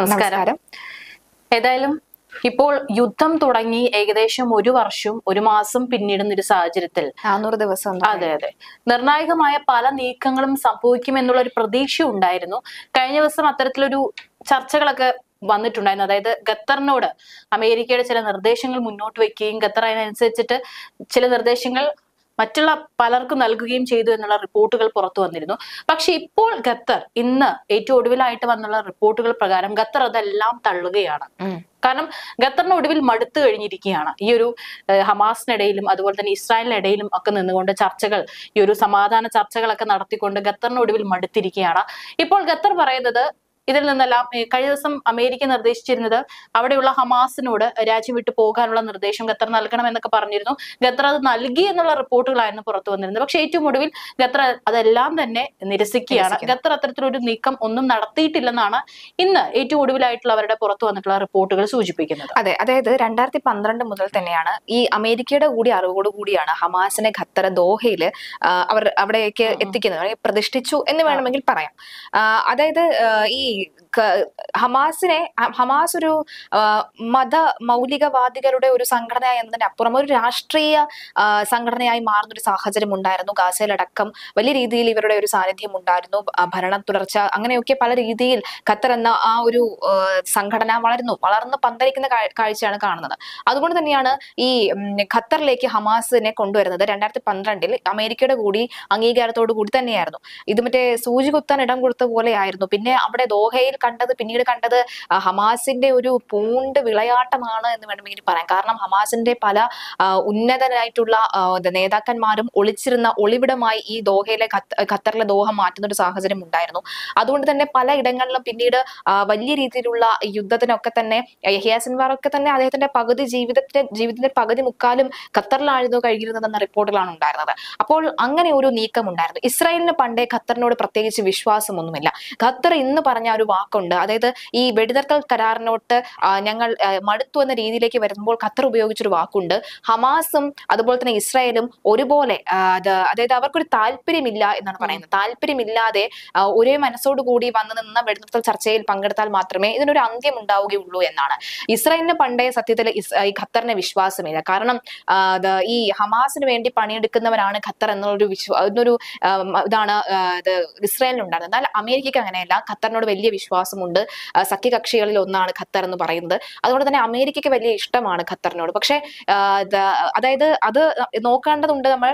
നമസ്കാരം ഏതായാലും ഇപ്പോൾ യുദ്ധം തുടങ്ങി ഏകദേശം ഒരു വർഷം ഒരു മാസം പിന്നിടുന്ന ഒരു സാഹചര്യത്തിൽ നാനൂറ് ദിവസം ഉണ്ട്. അതെ അതെ നിർണായകമായ പല നീക്കങ്ങളും സംഭവിക്കുമെന്നുള്ള ഒരു പ്രതീക്ഷ ഉണ്ടായിരുന്നു കഴിഞ്ഞ ദിവസം അത്തരത്തിലൊരു ചർച്ചകളൊക്കെ വന്നിട്ടുണ്ടായിരുന്നു അതായത് ഖത്തറിനോട് അമേരിക്കയുടെ ചില നിർദ്ദേശങ്ങൾ മുന്നോട്ട് വെക്കുകയും ഖത്തർ അതിനനുസരിച്ചിട്ട് ചില നിർദ്ദേശങ്ങൾ മറ്റുള്ള പലർക്കും നൽകുകയും ചെയ്തു എന്നുള്ള റിപ്പോർട്ടുകൾ പുറത്തു വന്നിരുന്നു പക്ഷെ ഇപ്പോൾ ഖത്തർ ഇന്ന് ഏറ്റവും ഒടുവിലായിട്ട് വന്നുള്ള റിപ്പോർട്ടുകൾ പ്രകാരം ഖത്തർ അതെല്ലാം തള്ളുകയാണ് ഉം. കാരണം ഖത്തറിന് ഒടുവിൽ മടുത്തു കഴിഞ്ഞിരിക്കുകയാണ് ഈ ഒരു ഏഹ്, ഹമാസിനിടയിലും അതുപോലെ തന്നെ ഇസ്രായേലിനിടയിലും ഒക്കെ നിന്നുകൊണ്ട് ചർച്ചകൾ ഈ ഒരു സമാധാന ചർച്ചകളൊക്കെ നടത്തിക്കൊണ്ട് ഖത്തറിന് ഒടുവിൽ മടുത്തിരിക്കുകയാണ് ഇപ്പോൾ ഖത്തർ പറയുന്നത് ഇതിൽ നിന്നെല്ലാം ഏഹ്, കഴിഞ്ഞ ദിവസം അമേരിക്ക നിർദ്ദേശിച്ചിരുന്നത് അവിടെയുള്ള ഹമാസിനോട് രാജ്യം വിട്ടു പോകാനുള്ള നിർദ്ദേശം ഖത്തർ നൽകണം എന്നൊക്കെ പറഞ്ഞിരുന്നു ഖത്തർ അത് നൽകി എന്നുള്ള റിപ്പോർട്ടുകളായിരുന്നു പുറത്തു വന്നിരുന്നത് പക്ഷെ ഏറ്റവും ഒടുവിൽ ഖത്തർ അതെല്ലാം തന്നെ നിരസിക്കുകയാണ് നിരസിക്കുന്നു. ഖത്തർ അത്തരത്തിലൊരു നീക്കം ഒന്നും നടത്തിയിട്ടില്ലെന്നാണ് ഇന്ന് ഏറ്റവും ഒടുവിലായിട്ടുള്ള അവരുടെ പുറത്തു വന്നിട്ടുള്ള റിപ്പോർട്ടുകൾ സൂചിപ്പിക്കുന്നത് അതെ അതായത് രണ്ടായിരത്തി പന്ത്രണ്ട് മുതൽ തന്നെയാണ് ഈ അമേരിക്കയുടെ കൂടി അറിവോട് കൂടിയാണ് ഹമാസിനെ ഖത്തർ ദോഹയിൽ അവർ അവിടേക്ക് ഉം ഉം. എത്തിക്കുന്നത് അല്ലെങ്കിൽ പ്രതിഷ്ഠിച്ചു എന്ന് വേണമെങ്കിൽ പറയാം ആ, അതായത് ആ, ഈ ക- ഹമാസിനെ ഹ- ഹമാസ് ഒരു ആ, മത മൗലികവാദികളുടെ ഒരു സംഘടന എന്നതിന് അപ്പുറം ഒരു രാഷ്ട്രീയ ആ, സംഘടനയായി മാറുന്ന ഒരു സാഹചര്യം ഉണ്ടായിരുന്നു ഗാസയിലടക്കം വലിയ രീതിയിൽ ഇവരുടെ ഒരു സാന്നിധ്യം ഉണ്ടായിരുന്നു ആ, ഭരണ തുടർച്ച അങ്ങനെയൊക്കെ പല രീതിയിൽ ഖത്തർ എന്ന ആ ഒരു ആ, സംഘടന വളരുന്നു വളർന്ന് പന്തലിക്കുന്ന കാ- കാഴ്ചയാണ് കാണുന്നത് അതുകൊണ്ട് തന്നെയാണ് ഈ ഉം, ഖത്തറിലേക്ക് ഹമാസിനെ കൊണ്ടുവരുന്നത് രണ്ടായിരത്തി പന്ത്രണ്ടിൽ അമേരിക്കയുടെ കൂടി അംഗീകാരത്തോടു കൂടി തന്നെയായിരുന്നു ഇത് മറ്റേ സൂചി കുത്താൻ ഇടം കൊടുത്ത പോലെയായിരുന്നു പിന്നെ അവിടെ ദോഹയിൽ കണ്ടത് പിന്നീട് കണ്ടത് ആ, ഹമാസിന്റെ ഒരു പൂണ്ട് വിളയാട്ടമാണ് എന്ന് വേണമെങ്കിൽ പറയാം കാരണം ഹമാസിന്റെ പല ആ, ഉന്നതരായിട്ടുള്ള ആ, ഇത് നേതാക്കന്മാരും ഒളിച്ചിരുന്ന ഒളിവിടമായി ഈ ദോഹയിലെ ഖത്ത- ഖത്തറിലെ ദോഹ മാറ്റുന്ന ഒരു സാഹചര്യം ഉണ്ടായിരുന്നു അതുകൊണ്ട് തന്നെ പല ഇടങ്ങളിലും പിന്നീട് ആ, വലിയ രീതിയിലുള്ള യുദ്ധത്തിനൊക്കെ തന്നെ യഹിയ സിൻവാർ ഒക്കെ തന്നെ അദ്ദേഹത്തിന്റെ പകുതി ജീവിതത്തിന്റെ ജീവിതത്തിന്റെ പകുതി മുക്കാലും ഖത്തറിലായിരുന്നു കഴിഞ്ഞിരുന്നതെന്ന റിപ്പോർട്ടുകളാണ് ഉണ്ടായിരുന്നത് അപ്പോൾ അങ്ങനെ ഒരു നീക്കം ഉണ്ടായിരുന്നു ഇസ്രായേലിന് പണ്ടേ ഖത്തറിനോട് പ്രത്യേകിച്ച് വിശ്വാസമൊന്നുമില്ല ഖത്തർ ഇന്ന് പറഞ്ഞ ഒരു വാക്കുണ്ട് അതായത് ഈ വെടിനിർത്തൽ കരാറിനോട്ട് ആ, ഞങ്ങൾ ആ, മടുത്തു എന്ന രീതിയിലേക്ക് വരുമ്പോൾ ഖത്തർ ഉപയോഗിച്ചൊരു വാക്കുണ്ട് ഹമാസും അതുപോലെ തന്നെ ഇസ്രായേലും ഒരുപോലെ ആ, അത് അതായത് അവർക്കൊരു താല്പര്യമില്ല എന്നാണ് പറയുന്നത് താല്പര്യമില്ലാതെ ആ, ഒരേ മനസ്സോടുകൂടി വന്നു നിന്ന വെടിനിർത്തൽ ചർച്ചയിൽ പങ്കെടുത്താൽ മാത്രമേ ഇതിനൊരു അന്ത്യം ഉണ്ടാവുകയുള്ളൂ എന്നാണ് ഇസ്രായേലിന് പണ്ടേ സത്യത്തിൽ ഇസ്- ഈ ഖത്തറിന് വിശ്വാസമില്ല കാരണം ആ, ഇത് ഈ ഹമാസിന് വേണ്ടി പണിയെടുക്കുന്നവരാണ് ഖത്തർ എന്നൊരു വിശ്വ എന്നൊരു ആ, മ- ഇതാണ് ആ, ഇത് ഇസ്രായേലിനുണ്ടായിരുന്നത് എന്നാൽ അമേരിക്കയ്ക്ക് അങ്ങനെയല്ല ഖത്തറിനോട് വലിയ വിശ്വാസമുണ്ട് ആ, സഖ്യകക്ഷികളിൽ ഒന്നാണ് ഖത്തർ എന്ന് പറയുന്നത് അതുകൊണ്ട് തന്നെ അമേരിക്കയ്ക്ക് വലിയ ഇഷ്ടമാണ് ഖത്തറിനോട് പക്ഷേ ആ, ഇത് അതായത് അത് നോക്കേണ്ടതുണ്ട് നമ്മൾ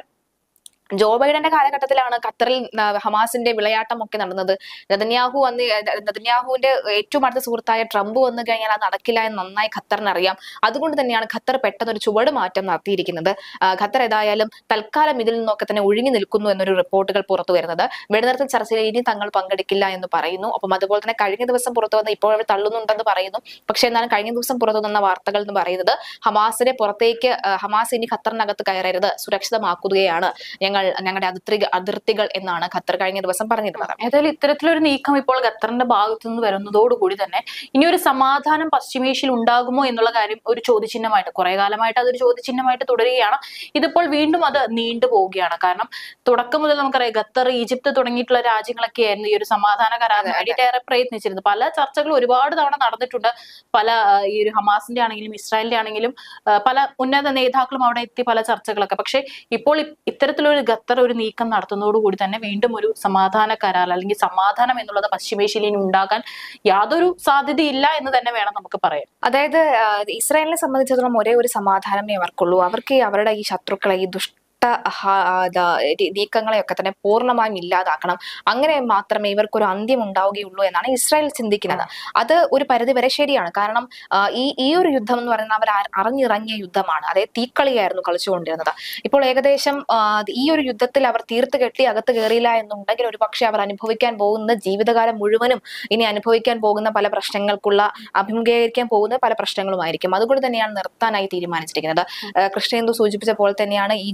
ജോ ബൈഡന്റെ കാലഘട്ടത്തിലാണ് ഖത്തറിൽ ആ, ഹമാസിന്റെ വിളയാട്ടം ഒക്കെ നടന്നത് നെതന്യാഹു വന്ന് നെതന്യാഹുവിന്റെ ഏറ്റവും അടുത്ത സുഹൃത്തായ ട്രംപ് വന്നു കഴിഞ്ഞാൽ അത് നടക്കില്ല എന്ന് നന്നായി ഖത്തറിന് അറിയാം അതുകൊണ്ട് തന്നെയാണ് ഖത്തർ പെട്ടെന്ന് ഒരു ചുവട് മാറ്റം നടത്തിയിരിക്കുന്നത് ആ, ഖത്തർ ഏതായാലും തൽക്കാലം ഇതിൽ നിന്നൊക്കെ തന്നെ ഒഴിഞ്ഞു നിൽക്കുന്നു എന്നൊരു റിപ്പോർട്ടുകൾ പുറത്തു വരുന്നത് വെടിനിർത്തൽ ചർച്ചയിൽ ഇനി തങ്ങൾ പങ്കെടുക്കില്ല എന്ന് പറയുന്നു അപ്പം അതുപോലെ തന്നെ കഴിഞ്ഞ ദിവസം പുറത്തു വന്ന ഇപ്പോൾ അവർ തള്ളുന്നുണ്ടെന്ന് പറയുന്നു പക്ഷെ എന്നാലും കഴിഞ്ഞ ദിവസം പുറത്തു വന്ന വാർത്തകൾ എന്ന് പറയുന്നത് ഹമാസിനെ പുറത്തേക്ക് ആ, ഹമാസ് ഇനി ഖത്തറിനകത്ത് കയറരുത് സുരക്ഷിതമാക്കുകയാണ് ഞങ്ങൾ ഞങ്ങളുടെ അതിർത്തി അതിർത്തികൾ എന്നാണ് ഖത്തർ കഴിഞ്ഞ ദിവസം പറഞ്ഞിരുന്നത് ഏതായാലും ഇത്തരത്തിലൊരു നീക്കം ഇപ്പോൾ ഖത്തറിന്റെ ഭാഗത്തു നിന്ന് വരുന്നതോടുകൂടി തന്നെ ഇനി ഒരു സമാധാനം പശ്ചിമേഷ്യയിൽ ഉണ്ടാകുമോ എന്നുള്ള കാര്യം ഒരു ചോദ്യചിഹ്നമായിട്ട് കുറെ കാലമായിട്ട് അതൊരു ചോദ്യചിഹ്നമായിട്ട് തുടരുകയാണ് ഇതിപ്പോൾ വീണ്ടും അത് നീണ്ടു പോവുകയാണ് കാരണം തുടക്കം മുതൽ നമുക്കറിയാം ഖത്തർ ഈജിപ്ത് തുടങ്ങിയിട്ടുള്ള രാജ്യങ്ങളൊക്കെ ആയിരുന്നു ഈ ഒരു സമാധാന കരാറിന് വേണ്ടിയിട്ട് ഏറെ പ്രയത്നിച്ചിരുന്നത് പല ചർച്ചകളും ഒരുപാട് തവണ നടന്നിട്ടുണ്ട് പല ആ, ഈ ഒരു ഹമാസിന്റെ ആണെങ്കിലും ഇസ്രായേലിന്റെ ആണെങ്കിലും ആ, പല ഉന്നത നേതാക്കളും അവിടെ എത്തി പല ചർച്ചകളൊക്കെ പക്ഷേ ഇപ്പോൾ ഇ- ഇത്തരത്തിലൊരു ഖത്തർ ഒരു നീക്കം നടത്തുന്നതോടുകൂടി തന്നെ വീണ്ടും ഒരു സമാധാന കരാർ അല്ലെങ്കിൽ സമാധാനം എന്നുള്ളത് പശ്ചിമേഷ്യയിൽ ഇനി ഉണ്ടാകാൻ യാതൊരു സാധ്യതയില്ല എന്ന് തന്നെ വേണം നമുക്ക് പറയാൻ അതായത് ആ, ഇസ്രായേലിനെ സംബന്ധിച്ചിടത്തോളം ഒരേ ഒരു സമാധാനമേ അവർക്കുള്ളൂ അവർക്ക് ഈ അവരുടെ ഈ ശത്രുക്കളെ ഈ ദുഷ്ട ഹ- ആ, ദാ, രീ- നീക്കങ്ങളെയൊക്കെ തന്നെ പൂർണ്ണമായും ഇല്ലാതാക്കണം അങ്ങനെ മാത്രമേ ഇവർക്കൊരു അന്ത്യം ഉണ്ടാവുകയുള്ളൂ എന്നാണ് ഇസ്രായേൽ ചിന്തിക്കുന്നത് അത് ഒരു പരിധി വരെ ശരിയാണ് കാരണം ആ, ഈ ഈ ഒരു യുദ്ധം എന്ന് പറയുന്നത് അവർ അ- അറിഞ്ഞിറങ്ങിയ യുദ്ധമാണ് അതായത് തീക്കളിയായിരുന്നു കളിച്ചുകൊണ്ടിരുന്നത് ഇപ്പോൾ ഏകദേശം ആ, ഈ ഒരു യുദ്ധത്തിൽ അവർ തീർത്ത് കെട്ടി അകത്ത് കയറിയില്ല എന്നുണ്ടെങ്കിൽ ഒരു പക്ഷേ അവർ അനുഭവിക്കാൻ പോകുന്ന ജീവിതകാലം മുഴുവനും ഇനി അനുഭവിക്കാൻ പോകുന്ന പല പ്രശ്നങ്ങൾക്കുള്ള അഭിമുഖീകരിക്കാൻ പോകുന്ന പല പ്രശ്നങ്ങളുമായിരിക്കും അതുകൊണ്ട് തന്നെയാണ് നിർത്താനായി തീരുമാനിച്ചിരിക്കുന്നത് ആ, കൃഷ്ണേന്ദു സൂചിപ്പിച്ച പോലെ തന്നെയാണ് ഈജിപ്തും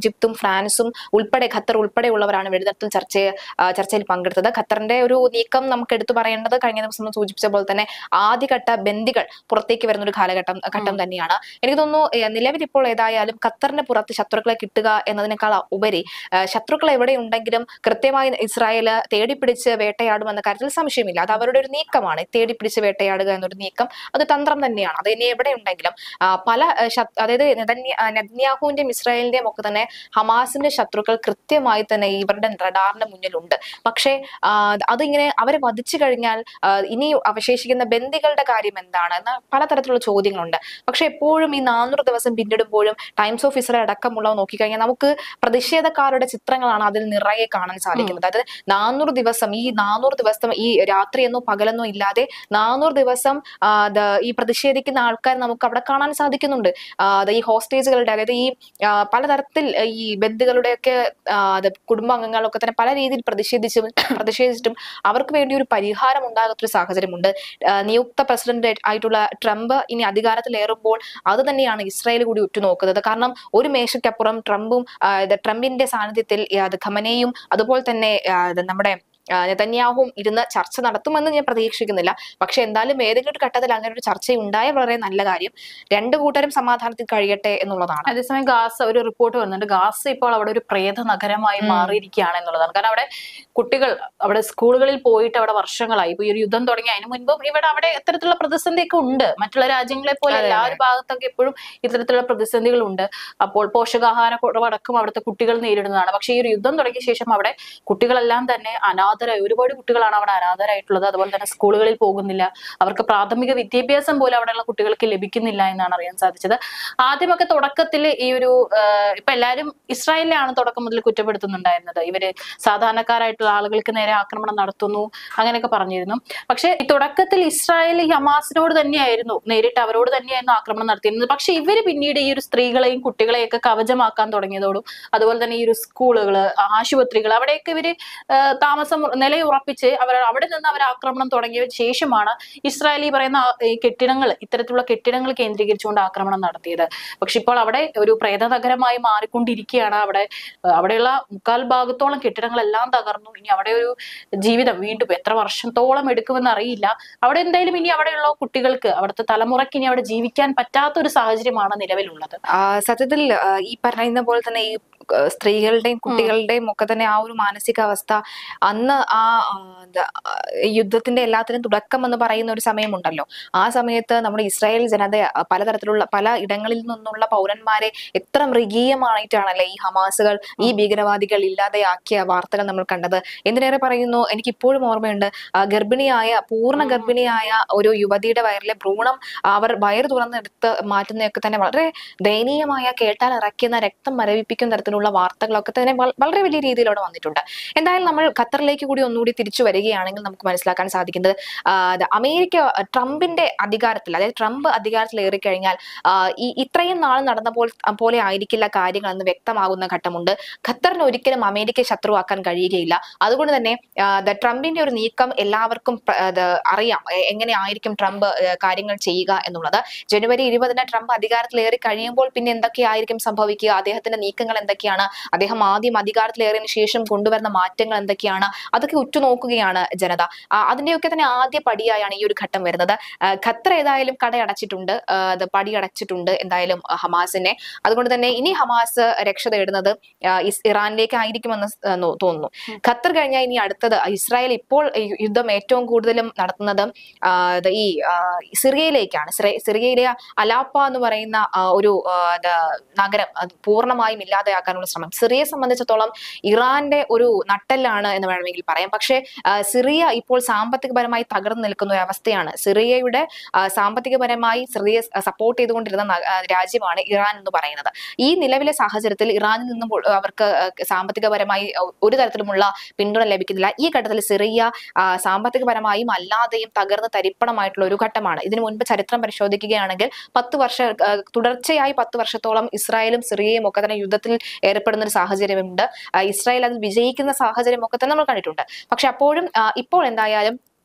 ഫ്രാൻസും ഉൾപ്പെടെ ഖത്തർ ഉൾപ്പെടെയുള്ളവരാണ് വെടിനിർത്തൽ ചർച്ചയെ ആ, ചർച്ചയിൽ പങ്കെടുത്തത് ഖത്തറിന്റെ ഒരു നീക്കം നമുക്ക് എടുത്തു പറയേണ്ടത് കഴിഞ്ഞ ദിവസം നമ്മൾ സൂചിപ്പിച്ച പോലെ തന്നെ ആദ്യഘട്ട ബന്ദികൾ പുറത്തേക്ക് വരുന്ന ഒരു കാലഘട്ടം ഘട്ടം തന്നെയാണ് എനിക്ക് തോന്നുന്നു ഏ, നിലവിൽ ഇപ്പോൾ ഏതായാലും ഖത്തറിന്റെ പുറത്ത് ശത്രുക്കളെ കിട്ടുക എന്നതിനേക്കാൾ ഉപരി ആ, ശത്രുക്കൾ എവിടെയുണ്ടെങ്കിലും കൃത്യമായി ഇസ്രായേൽ തേടിപ്പിടിച്ച് വേട്ടയാടുമെന്ന കാര്യത്തിൽ സംശയമില്ല അത് അവരുടെ ഒരു നീക്കമാണ് തേടിപ്പിടിച്ച് വേട്ടയാടുക എന്നൊരു നീക്കം അത് തന്ത്രം തന്നെയാണ് അത് ഇനി എവിടെ ഉണ്ടെങ്കിലും ആ, പല ആ, ശത്- അതായത് നെതന്യ- ആ, നെതന്യാഹുവിന്റെയും ഇസ്രായേലിന്റെയും ഒക്കെ തന്നെ ഹമാസിന്റെ ശത്രുക്കൾ കൃത്യമായി തന്നെ ഇവരുടെ റഡാറിന്റെ മുന്നിലുണ്ട് പക്ഷേ ആ, അതിങ്ങനെ അവരെ വധിച്ചു കഴിഞ്ഞാൽ ആ, ഇനി അവശേഷിക്കുന്ന ബന്ദികളുടെ കാര്യം എന്താണ് എന്ന പലതരത്തിലുള്ള ചോദ്യങ്ങളുണ്ട് പക്ഷെ എപ്പോഴും ഈ നാനൂറ് ദിവസം പിന്നിടുമ്പോഴും ടൈംസ് ഓഫ് ഇസ്രായേൽ അടക്കമുള്ളവ നോക്കിക്കഴിഞ്ഞാൽ നമുക്ക് പ്രതിഷേധക്കാരുടെ ചിത്രങ്ങളാണ് അതിൽ നിറയെ കാണാൻ സാധിക്കുന്നത് അതായത് നാനൂറ് ദിവസം ഈ നാനൂറ് ദിവസം ഈ രാത്രിയെന്നോ പകലെന്നോ ഇല്ലാതെ നാനൂറ് ദിവസം ആ, ദ- ഈ പ്രതിഷേധിക്കുന്ന ആൾക്കാർ നമുക്ക് അവിടെ കാണാൻ സാധിക്കുന്നുണ്ട് ആ, അത് ഈ ഹോസ്റ്റേജുകളുടെ അതായത് ഈ ആ, പലതരത്തിൽ ഈ ബന്ധുക്കളുടെയൊക്കെ ആ, അത് കുടുംബാംഗങ്ങളൊക്കെ തന്നെ പല രീതിയിൽ പ്രതിഷേധിച്ചും പ്രതിഷേധിച്ചിട്ടും അവർക്ക് വേണ്ടി ഒരു പരിഹാരം ഉണ്ടാകാത്തൊരു സാഹചര്യമുണ്ട് ആ, നിയുക്ത പ്രസിഡന്റ് ആയിട്ടുള്ള ട്രംപ് ഇനി അധികാരത്തിലേറുമ്പോൾ അത് തന്നെയാണ് ഇസ്രായേൽ കൂടി ഉറ്റുനോക്കുന്നത് കാരണം ഒരു മേശയ്ക്കപ്പുറം ട്രംപും ആ, ഇത് ട്രംപിന്റെ സാന്നിധ്യത്തിൽ ഈ അത് ഖമനയും അതുപോലെ തന്നെ ആ, ഇത് നമ്മുടെ ആ, നെതന്യാഹുവും ഇരുന്ന് ചർച്ച നടത്തുമെന്ന് ഞാൻ പ്രതീക്ഷിക്കുന്നില്ല പക്ഷെ എന്തായാലും ഏതെങ്കിലും ഒരു ഘട്ടത്തിൽ അങ്ങനെ ഒരു ചർച്ച ഉണ്ടായ വളരെ നല്ല കാര്യം രണ്ടു കൂട്ടരും സമാധാനത്തിൽ കഴിയട്ടെ എന്നുള്ളതാണ് അതേസമയം ഗാസ ഒരു റിപ്പോർട്ട് വരുന്നുണ്ട് ഗാസ ഇപ്പോൾ അവിടെ ഒരു പ്രേത നഗരമായി ഉം. മാറിയിരിക്കുകയാണ് എന്നുള്ളതാണ് കാരണം അവിടെ കുട്ടികൾ അവിടെ സ്കൂളുകളിൽ പോയിട്ട് അവിടെ വർഷങ്ങളായി ഇപ്പൊ ഈ ഒരു യുദ്ധം തുടങ്ങി അതിന് മുൻപും ഇവിടെ അവിടെ ഇത്തരത്തിലുള്ള പ്രതിസന്ധിയൊക്കെ ഉണ്ട് മറ്റുള്ള രാജ്യങ്ങളെ പോലെ അതെ, എല്ലാ അതെ. ഒരു ഭാഗത്തൊക്കെ എപ്പോഴും ഇത്തരത്തിലുള്ള പ്രതിസന്ധികളുണ്ട് അപ്പോൾ പോഷകാഹാര കുറവടക്കം അവിടുത്തെ കുട്ടികൾ നേരിടുന്നതാണ് പക്ഷേ ഈ ഒരു യുദ്ധം തുടങ്ങിയ ശേഷം അവിടെ കുട്ടികളെല്ലാം തന്നെ അനാഥരായി ഒരുപാട് കുട്ടികളാണ് അവിടെ അനാഥരായിട്ടുള്ളത് അതുപോലെ തന്നെ സ്കൂളുകളിൽ പോകുന്നില്ല അവർക്ക് പ്രാഥമിക വിദ്യാഭ്യാസം പോലും അവിടെയുള്ള കുട്ടികൾക്ക് ലഭിക്കുന്നില്ല എന്നാണ് അറിയാൻ സാധിച്ചത് ആദ്യമൊക്കെ തുടക്കത്തിൽ ഈ ഒരു ആഹ് ഇപ്പൊ എല്ലാവരും ഇസ്രായേലിലാണ് തുടക്കം മുതൽ കുറ്റപ്പെടുത്തുന്നുണ്ടായിരുന്നത് ഇവര് സാധാരണക്കാരായിട്ടുള്ള ആളുകൾക്ക് നേരെ ആക്രമണം നടത്തുന്നു അങ്ങനെയൊക്കെ പറഞ്ഞിരുന്നു പക്ഷെ ഈ തുടക്കത്തിൽ ഇസ്രായേൽ ഈ ഹമാസിനോട് തന്നെയായിരുന്നു നേരിട്ട് അവരോട് തന്നെയായിരുന്നു ആക്രമണം നടത്തിയിരുന്നത് പക്ഷെ ഇവര് പിന്നീട് ഈ ഒരു സ്ത്രീകളെയും കുട്ടികളെയും ഒക്കെ കവചമാക്കാൻ തുടങ്ങിയതോടും അതുപോലെ തന്നെ ഈ ഒരു സ്കൂളുകള് ആശുപത്രികൾ അവിടെയൊക്കെ ഇവര് ആഹ് താമസം നിലയുറപ്പിച്ച് അവർ അവിടെ നിന്ന് അവർ ആക്രമണം തുടങ്ങിയ ശേഷമാണ് ഇസ്രായേൽ ഈ പറയുന്ന ആ- ഈ കെട്ടിടങ്ങൾ ഇത്തരത്തിലുള്ള കെട്ടിടങ്ങൾ കേന്ദ്രീകരിച്ചുകൊണ്ട് ആക്രമണം നടത്തിയത് പക്ഷെ ഇപ്പോൾ അവിടെ ഒരു പ്രേത നഗരമായി മാറിക്കൊണ്ടിരിക്കുകയാണ് അവിടെ ഏഹ് അവിടെയുള്ള മുക്കാൽ ഭാഗത്തോളം കെട്ടിടങ്ങളെല്ലാം തകർന്നു ഇനി അവിടെ ഒരു ജീവിതം വീണ്ടും എത്ര വർഷത്തോളം എടുക്കുമെന്ന് അറിയില്ല അവിടെ എന്തായാലും ഇനി അവിടെയുള്ള കുട്ടികൾക്ക് അവിടുത്തെ തലമുറയ്ക്ക് ഇനി അവിടെ ജീവിക്കാൻ പറ്റാത്ത ഒരു സാഹചര്യമാണ് നിലവിലുള്ളത് ആ, സത്യത്തിൽ ആ, ഈ പറയുന്ന പോലെ തന്നെ ഈ ആ, സ്ത്രീകളുടെയും കുട്ടികളുടെയും ഒക്കെ തന്നെ ആ ഒരു മാനസികാവസ്ഥ അന്ന് ആ ആ, എന്താ, ആ, യുദ്ധത്തിന്റെ എല്ലാത്തിനും തുടക്കം എന്ന് പറയുന്ന ഒരു സമയമുണ്ടല്ലോ ആ സമയത്ത് നമ്മുടെ ഇസ്രായേൽ ജനത ആ, പലതരത്തിലുള്ള പല ഇടങ്ങളിൽ നിന്നുള്ള പൗരന്മാരെ എത്ര മൃഗീയമായിട്ടാണല്ലേ ഈ ഹമാസുകൾ ഈ ഭീകരവാദികൾ ഇല്ലാതെയാക്കിയ വാർത്തകൾ നമ്മൾ കണ്ടത് എന്തിനേറെ പറയുന്നു എനിക്ക് ഇപ്പോഴും ഓർമ്മയുണ്ട് ആ, ഗർഭിണിയായ പൂർണ്ണ ഉം. ഗർഭിണിയായ ഒരു യുവതിയുടെ വയറിലെ ഭ്രൂണം അവർ വയറ് തുറന്നെടുത്ത് മാറ്റുന്നതൊക്കെ തന്നെ വളരെ ദയനീയമായ കേട്ടാൽ ഇറക്കുന്ന രക്തം മരവിപ്പിക്കുന്ന തരത്തിലുള്ള വാർത്തകളൊക്കെ തന്നെ വൾ- വളരെ വലിയ രീതിയിൽ അവിടെ വന്നിട്ടുണ്ട് എന്തായാലും നമ്മൾ ഖത്തറിലേക്ക് കൂടി ഒന്നുകൂടി തിരിച്ചു വരികയാണെങ്കിൽ നമുക്ക് മനസ്സിലാക്കാൻ സാധിക്കുന്നത് ആ, അത് അമേരിക്ക ആ, ട്രംപിന്റെ അധികാരത്തിൽ അതായത് ട്രംപ് അധികാരത്തിൽ ഏറിക്കഴിഞ്ഞാൽ ആ, ഈ ഇത്രയും നാൾ നടന്ന പോൽ പോലെ ആയിരിക്കില്ല കാര്യങ്ങൾ എന്ന് വ്യക്തമാകുന്ന ഘട്ടമുണ്ട് ഖത്തറിന് ഒരിക്കലും അമേരിക്കയെ ശത്രുവാക്കാൻ കഴിയുകയില്ല അതുകൊണ്ട് തന്നെ ആ, ദ ട്രംപിന്റെ ഒരു നീക്കം എല്ലാവർക്കും പ്ര- അത് അറിയാം എ- എങ്ങനെ ആയിരിക്കും ട്രംപ് ഏ, കാര്യങ്ങൾ ചെയ്യുക എന്നുള്ളത് ജനുവരി ഇരുപതിന് ട്രംപ് അധികാരത്തിലേറി കഴിയുമ്പോൾ പിന്നെ എന്തൊക്കെയായിരിക്കും സംഭവിക്കുക അദ്ദേഹത്തിന്റെ നീക്കങ്ങൾ എന്തൊക്കെയാണ് അദ്ദേഹം ആദ്യം അധികാരത്തിലേറിയതിനു ശേഷം കൊണ്ടുവരുന്ന മാറ്റങ്ങൾ എന്തൊക്കെയാണ് അതൊക്കെ ഉറ്റുനോക്കുകയാണ് ജനത ആ, അതിന്റെയൊക്കെ തന്നെ ആദ്യ പടിയായാണ് ഈ ഒരു ഘട്ടം വരുന്നത് ആ, ഖത്തർ ഏതായാലും കടയടച്ചിട്ടുണ്ട് ആ, അത് പടിയടച്ചിട്ടുണ്ട് എന്തായാലും ആ, ഹമാസിനെ അതുകൊണ്ട് തന്നെ ഇനി ഹമാസ് രക്ഷ തേടുന്നത് ആ, ഇസ് ഇറാനിലേക്ക് ആയിരിക്കുമെന്ന് സ്- ആ, നോ- തോന്നുന്നു ഖത്തർ കഴിഞ്ഞാൽ ഇനി അടുത്തത് ഇസ്രായേൽ ഇപ്പോൾ ഈ യുദ്ധം ഏറ്റവും കൂടുതലും നടത്തുന്നത് ആ, ഇത് ഈ ആ, സിറിയയിലേക്കാണ് സിറി- സിറിയയിലെ അലാപ്പ എന്ന് പറയുന്ന ആ, ഒരു ആ, ഇത് നഗരം അത് പൂർണ്ണമായും ഇല്ലാതെയാക്കാനുള്ള ശ്രമം സിറിയയെ സംബന്ധിച്ചിടത്തോളം ഇറാന്റെ ഒരു നട്ടെല്ലാണ് എന്ന് വേണമെങ്കിൽ പറയാം പക്ഷേ ആ, സിറിയ ഇപ്പോൾ സാമ്പത്തികപരമായി തകർന്നു നിൽക്കുന്ന ഒരു അവസ്ഥയാണ് സിറിയയുടെ ആ, സാമ്പത്തികപരമായി സിറിയ സപ്പോർട്ട് ചെയ്തുകൊണ്ടിരുന്ന ന- ആ, രാജ്യമാണ് ഇറാൻ എന്ന് പറയുന്നത് ഈ നിലവിലെ സാഹചര്യത്തിൽ ഇറാനിൽ നിന്നും ഉൾ- അവർക്ക് ആ, സാമ്പത്തികപരമായി ഒരു തരത്തിലുമുള്ള പിന്തുണ ലഭിക്കുന്നില്ല ഈ ഘട്ടത്തിൽ സിറിയ ആ, സാമ്പത്തികപരമായും അല്ലാതെയും തകർന്ന് തരിപ്പണമായിട്ടുള്ള ഒരു ഘട്ടമാണ് ഇതിനു മുൻപ് ചരിത്രം പരിശോധിക്കുകയാണെങ്കിൽ പത്ത് വർഷ ആ, തുടർച്ചയായി പത്ത് വർഷത്തോളം ഇസ്രായേലും സിറിയയും ഒക്കെ തന്നെ യുദ്ധത്തിൽ ഏർപ്പെടുന്ന ഒരു സാഹചര്യമുണ്ട് ആ, ഇസ്രായേൽ അതിൽ വിജയിക്കുന്ന സാഹചര്യം ഒക്കെ തന്നെ നമ്മൾ കണ്ടിട്ടുണ്ട് പക്ഷെ അപ്പോഴും ആ, ഇപ്പോൾ എന്തായാലും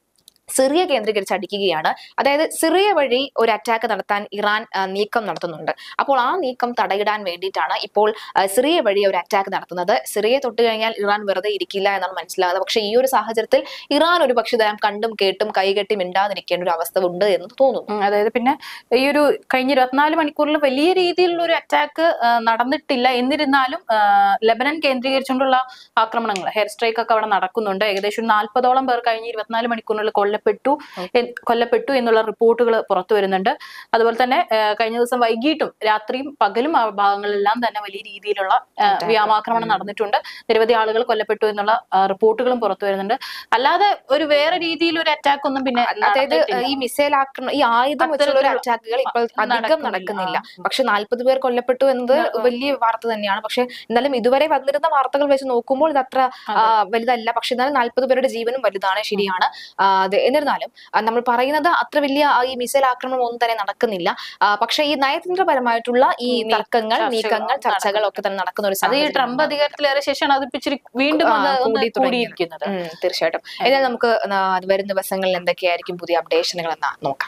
സിറിയ കേന്ദ്രീകരിച്ച് അടിക്കുകയാണ് അതായത് സിറിയ വഴി ഒരു അറ്റാക്ക് നടത്താൻ ഇറാൻ ആ, നീക്കം നടത്തുന്നുണ്ട് അപ്പോൾ ആ നീക്കം തടയിടാൻ വേണ്ടിയിട്ടാണ് ഇപ്പോൾ ആ, സിറിയ വഴി ഒരു അറ്റാക്ക് നടത്തുന്നത് സിറിയെ തൊട്ട് കഴിഞ്ഞാൽ ഇറാൻ വെറുതെ ഇരിക്കില്ല എന്നാണ് മനസ്സിലാകുന്നത് പക്ഷേ ഈ ഒരു സാഹചര്യത്തിൽ ഇറാൻ ഒരു പക്ഷേ ഇതെല്ലാം കണ്ടും കേട്ടും കൈകെട്ടി മിണ്ടാതിരിക്കേണ്ട ഒരു അവസ്ഥ ഉണ്ട് എന്ന് തോന്നുന്നു ഉം, അതായത് പിന്നെ ഈ ഒരു കഴിഞ്ഞ ഇരുപത്തിനാല് മണിക്കൂറിൽ വലിയ രീതിയിലുള്ള ഒരു അറ്റാക്ക് നടന്നിട്ടില്ല എന്നിരുന്നാലും ആ, ലെബനൻ കേന്ദ്രീകരിച്ചുകൊണ്ടുള്ള ആക്രമണങ്ങൾ ഹെയർ സ്ട്രൈക്ക് ഒക്കെ അവിടെ നടക്കുന്നുണ്ട് ഏകദേശം ഒരു നാൽപ്പതോളം പേർ കഴിഞ്ഞ ഇരുപത്തിനാല് മണിക്കൂറിനുള്ളിൽ കൊല്ലപ്പെട്ടു എൻ- കൊല്ലപ്പെട്ടു എന്നുള്ള റിപ്പോർട്ടുകൾ പുറത്തു വരുന്നുണ്ട് അതുപോലെ തന്നെ ആ, കഴിഞ്ഞ ദിവസം വൈകിട്ടും രാത്രിയും പകലും ആ ഭാഗങ്ങളിലെല്ലാം തന്നെ വലിയ രീതിയിലുള്ള ആ, Attack. വ്യോമാക്രമണം നടന്നിട്ടുണ്ട് നിരവധി ആളുകൾ കൊല്ലപ്പെട്ടു എന്നുള്ള ആ, റിപ്പോർട്ടുകളും പുറത്തു വരുന്നുണ്ട് അല്ലാതെ ഒരു വേറെ രീതിയിൽ ഒരു അറ്റാക്ക് ഒന്നും പിന്നെ അതായത് നടന്നിട്ടില്ല. ഈ മിസൈൽ ആക്രമണം ഈ ആയുധം വെച്ചുള്ള ഒരു അത്തരത്തിലുള്ള- അറ്റാക്കുകൾ ഇപ്പോൾ അധികം നടക്കുന്നില്ല. നടക്കുന്നില്ല ആ. പക്ഷെ നാൽപ്പത് പേർ കൊല്ലപ്പെട്ടു എന്നത് ആ, ആ. വലിയ വാർത്ത തന്നെയാണ് പക്ഷെ എന്നാലും ഇതുവരെ വന്നിരുന്ന വാർത്തകൾ വെച്ച് നോക്കുമ്പോൾ ഇത് അത്ര ആ, വലുതല്ല പക്ഷെ എന്നാലും നാൽപ്പത് പേരുടെ ജീവനും വലുതാണ് ശരിയാണ് ആ, അത് എന്നിരുന്നാലും ആ, നമ്മൾ പറയുന്നത് അത്ര വലിയ ആ, ഈ മിസൈൽ ആക്രമണം ഒന്നും തന്നെ നടക്കുന്നില്ല ആ, പക്ഷെ ഈ നയതന്ത്രപരമായിട്ടുള്ള ഈ നീ- തർക്കങ്ങൾ ചർച്ചകൾ നീക്കങ്ങൾ ചർച്ചകൾ ഒക്കെ തന്നെ നടക്കുന്ന ഒരു അത് ഈ സാഹചര്യം ട്രംപ് അധികാരത്തിലേറെ ശേഷമാണ് അത് ഇപ്പൊ ഇച്ചിരി വീണ്ടും ആ, ഒന്ന് ഒന്ന് കൂടി തുടങ്ങിയത്. കൂടിയിരിക്കുന്നത് ഉം, തീർച്ചയായിട്ടും എന്നാൽ നമുക്ക് ആ, വരും ദിവസങ്ങളിൽ എന്തൊക്കെയായിരിക്കും പുതിയ അപ്ഡേഷനുകൾ എന്ന് നോക്കാം